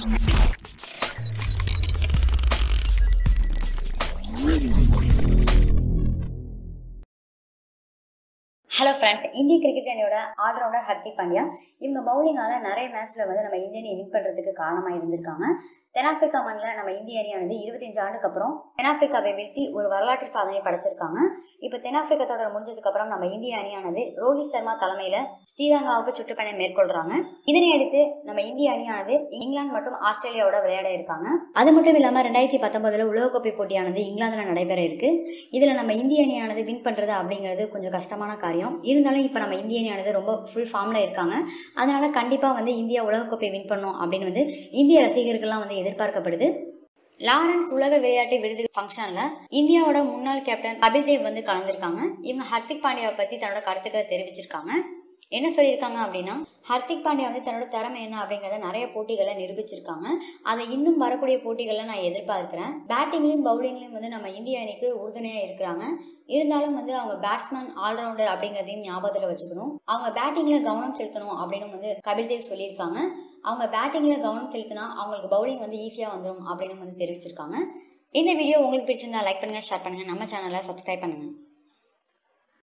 hello friends இந்திய cricket அணியோட all rounder Hardik Pandya இவங்க பவுலிங்கால நிறைய மேட்ச்ல வந்து நம்ம இந்திய அணி வின் பண்றதுக்கு காரணமா இருந்திருக்காங்க தென்னாப்பிரிக்கா மண்ணில் நம்ம இந்திய அணியானது இருபத்தஞ்சு ஆண்டுக்கு அப்புறம் தென்னாப்பிரிக்காவை வீழ்த்தி ஒரு வரலாற்று சாதனை படைச்சிருக்காங்க இப்போ தென்னாப்பிரிக்கா தொடர் முடிஞ்சதுக்கு அப்புறம் நம்ம இந்திய அணியானது ரோஹித் சர்மா தலைமையில ஸ்ரீலங்காவுக்கு சுற்றுப்பயணம் மேற்கொள்றாங்க இதனை அடுத்து நம்ம இந்திய அணியானது இங்கிலாந்து மற்றும் ஆஸ்திரேலியாவோட விளையாட இருக்காங்க அது மட்டும் இல்லாம ரெண்டாயிரத்தி பத்தொன்பதுல உலகக்கோப்பை போட்டியானது இங்கிலாந்துல நடைபெற இருக்கு இதுல நம்ம இந்திய அணியானது வின் பண்றது அப்படிங்கிறது கொஞ்சம் கஷ்டமான காரியம் இருந்தாலும் இப்போ நம்ம இந்திய அணியானது ரொம்ப ஃபுல் ஃபார்ம்ல இருக்காங்க அதனால கண்டிப்பா வந்து இந்தியா உலகக்கோப்பை வின் பண்ணும் அப்படின்னு வந்து இந்திய ரசிகர்கள்லாம் வந்து எதிர்பார்க்கப்படுது லாரன்ஸ் உலக விளையாட்டு விருது ஃபங்க்ஷன்ல இந்தியாவோட முன்னாள் கேப்டன் கபில் தேவ் வந்து கலந்துருக்காங்க இவங்க ஹர்திக் பாண்டியாவை பத்தி தன்னோட கருத்துக்களை தெரிவிச்சிருக்காங்க என்ன சொல்லியிருக்காங்க அப்படின்னா ஹர்திக் பாண்டியா வந்து தன்னோட திறமை என்ன அப்படிங்கிறத நிறைய போட்டிகளை நிரூபிச்சிருக்காங்க அதை இன்னும் வரக்கூடிய போட்டிகளில் நான் எதிர்பார்க்கிறேன் பேட்டிங்லையும் பவுலிங்லையும் வந்து நம்ம இந்திய அணிக்கு உறுதுணையாக இருக்கிறாங்க இருந்தாலும் வந்து அவங்க பேட்ஸ்மேன் ஆல்ரவுண்டர் அப்படிங்கிறதையும் ஞாபகத்தில் வச்சுக்கணும் அவங்க பேட்டிங்கில் கவனம் செலுத்தணும் அப்படின்னு வந்து கபில் தேவ் சொல்லியிருக்காங்க அவங்க பேட்டிங்கில் கவனம் செலுத்தினா அவங்களுக்கு பவுலிங் வந்து ஈஸியாக வந்துடும் அப்படின்னு வந்து தெரிவிச்சிருக்காங்க இந்த வீடியோ உங்களுக்கு பிடிச்சிருந்தா லைக் பண்ணுங்கள் ஷேர் பண்ணுங்கள் நம்ம சேனலை சப்ஸ்கிரைப் பண்ணுங்கள்